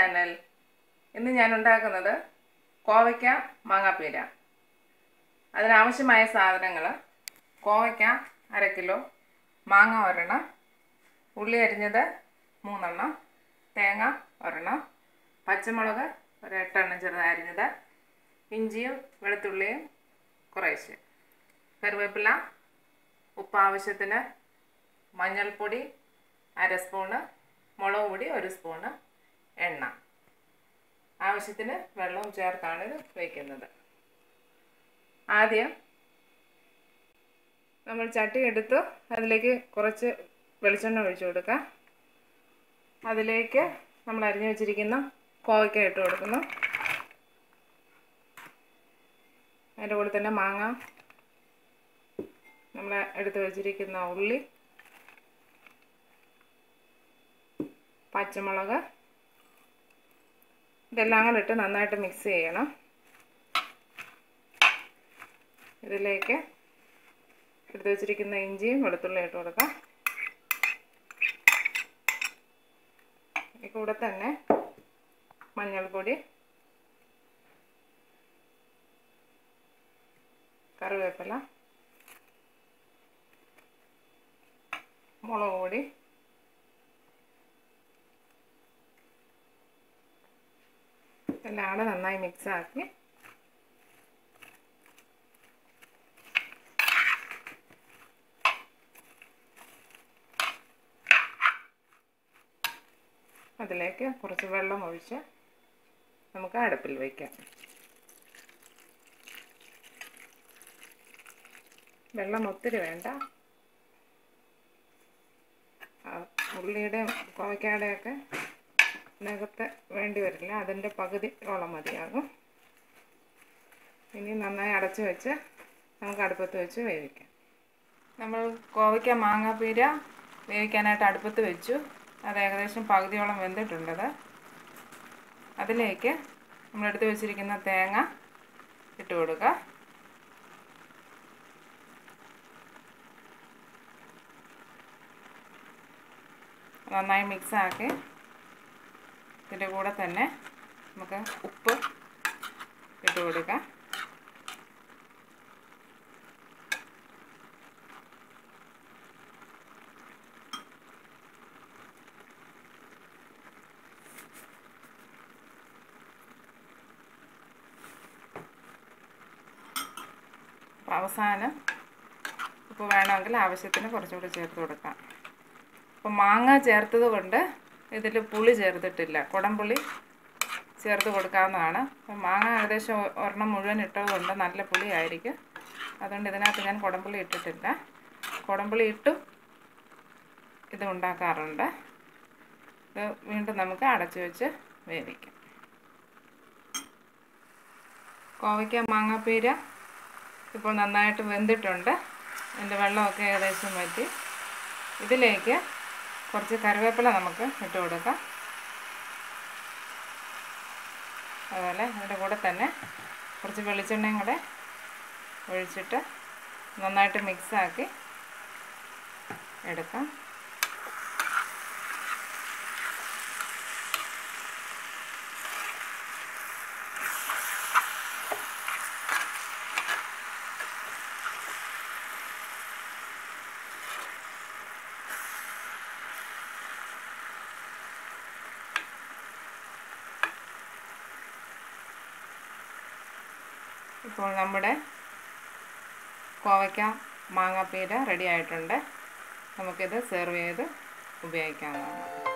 channel ഇന്ന് ഞാൻ ഉണ്ടാക്കുന്നത് കോവയ്ക്ക മാങ്ങാപ്പീര അതിനാവശ്യമായ സാധനങ്ങൾ കോവയ്ക്ക അര കിലോ മാങ്ങ ഒരെണ്ണം ഉള്ളി അരിഞ്ഞത് മൂന്നെണ്ണം തേങ്ങ ഒരെണ്ണം പച്ചമുളക് ഒരു എട്ടെണ്ണം ചെറുതായി അരിഞ്ഞത് ഇഞ്ചിയും വെളുത്തുള്ളിയും കുറേശ്ശെ കറിവേപ്പില ഉപ്പ് ആവശ്യത്തിന് മഞ്ഞൾപ്പൊടി അര സ്പൂണ് മുളക് പൊടി ഒരു സ്പൂണ് എണ്ണ ആവശ്യത്തിന് വെള്ളവും ചേർത്താണ് ഇത് വയ്ക്കുന്നത് ആദ്യം നമ്മൾ ചട്ടി എടുത്ത് അതിലേക്ക് കുറച്ച് വെളിച്ചെണ്ണ ഒഴിച്ചു കൊടുക്കാം അതിലേക്ക് നമ്മൾ അരിഞ്ഞു വെച്ചിരിക്കുന്ന കോവയ്ക്ക ഇട്ട് കൊടുക്കുന്നു അതിൻ്റെ കൂടെ തന്നെ മാങ്ങ നമ്മൾ എടുത്ത് വെച്ചിരിക്കുന്ന ഉള്ളി പച്ചമുളക് ഇതെല്ലാം കൂടെ ഇട്ട് നന്നായിട്ട് മിക്സ് ചെയ്യണം ഇതിലേക്ക് എടുത്ത് വെച്ചിരിക്കുന്ന ഇഞ്ചിയും വെളുത്തുള്ളിയും ഇട്ട് കൊടുക്കാം ഈ കൂടെ തന്നെ മഞ്ഞൾപ്പൊടി കറിവേപ്പില മുളക് പൊടി എല്ലാം കൂടെ നന്നായി മിക്സാക്കി അതിലേക്ക് കുറച്ച് വെള്ളം ഒഴിച്ച് നമുക്ക് അടുപ്പിൽ വയ്ക്കാം വെള്ളം ഒത്തിരി വേണ്ട ഉള്ളിയുടെയും കോവയ്ക്കാടെയൊക്കെ ഇതിനകത്ത് വേണ്ടി വരില്ല അതിൻ്റെ പകുതിയോളം മതിയാകും ഇനി നന്നായി അടച്ച് വെച്ച് നമുക്ക് അടുപ്പത്ത് വെച്ച് വേവിക്കാം നമ്മൾ കോവയ്ക്ക മാങ്ങാപ്പീര വേവിക്കാനായിട്ട് അടുപ്പത്ത് വെച്ചു അത് ഏകദേശം പകുതിയോളം വെന്തിട്ടുണ്ടത് അതിലേക്ക് നമ്മളെടുത്ത് വെച്ചിരിക്കുന്ന തേങ്ങ ഇട്ട് കൊടുക്കുക നന്നായി മിക്സാക്കി ഇതിൻ്റെ കൂടെ തന്നെ നമുക്ക് ഉപ്പ് ഇട്ട് കൊടുക്കാം അപ്പോൾ അവസാനം ഉപ്പ് വേണമെങ്കിൽ ആവശ്യത്തിന് കുറച്ചുകൂടി ചേർത്ത് കൊടുക്കാം അപ്പോൾ മാങ്ങ ചേർത്തത് കൊണ്ട് ഇതിൽ പുളി ചേർത്തിട്ടില്ല കുടംപുളി ചേർത്ത് കൊടുക്കാവുന്നതാണ് അപ്പം മാങ്ങ ഏകദേശം ഒരെണ്ണം മുഴുവൻ ഇട്ടതുകൊണ്ട് നല്ല പുളി ആയിരിക്കും അതുകൊണ്ട് ഇതിനകത്ത് ഞാൻ കുടംപുളി ഇട്ടിട്ടില്ല കുടംപുളി ഇട്ടും ഇത് ഉണ്ടാക്കാറുണ്ട് ഇത് വീണ്ടും നമുക്ക് അടച്ചു വെച്ച് വേവിക്കാം കോവയ്ക്ക മാങ്ങാപ്പീര ഇപ്പോൾ നന്നായിട്ട് വെന്തിട്ടുണ്ട് എൻ്റെ വെള്ളമൊക്കെ ഏകദേശം വറ്റി ഇതിലേക്ക് കുറച്ച് കറിവേപ്പില നമുക്ക് ഇട്ട് കൊടുക്കാം അതുപോലെ അതിൻ്റെ കൂടെ തന്നെ കുറച്ച് വെളിച്ചെണ്ണയും കൂടെ ഒഴിച്ചിട്ട് നന്നായിട്ട് മിക്സാക്കി എടുക്കാം ഇപ്പോൾ നമ്മുടെ കോവയ്ക്ക മാങ്ങാപ്പീര റെഡി ആയിട്ടുണ്ട് നമുക്കിത് സെർവ് ചെയ്ത് ഉപയോഗിക്കാവുന്നതാണ്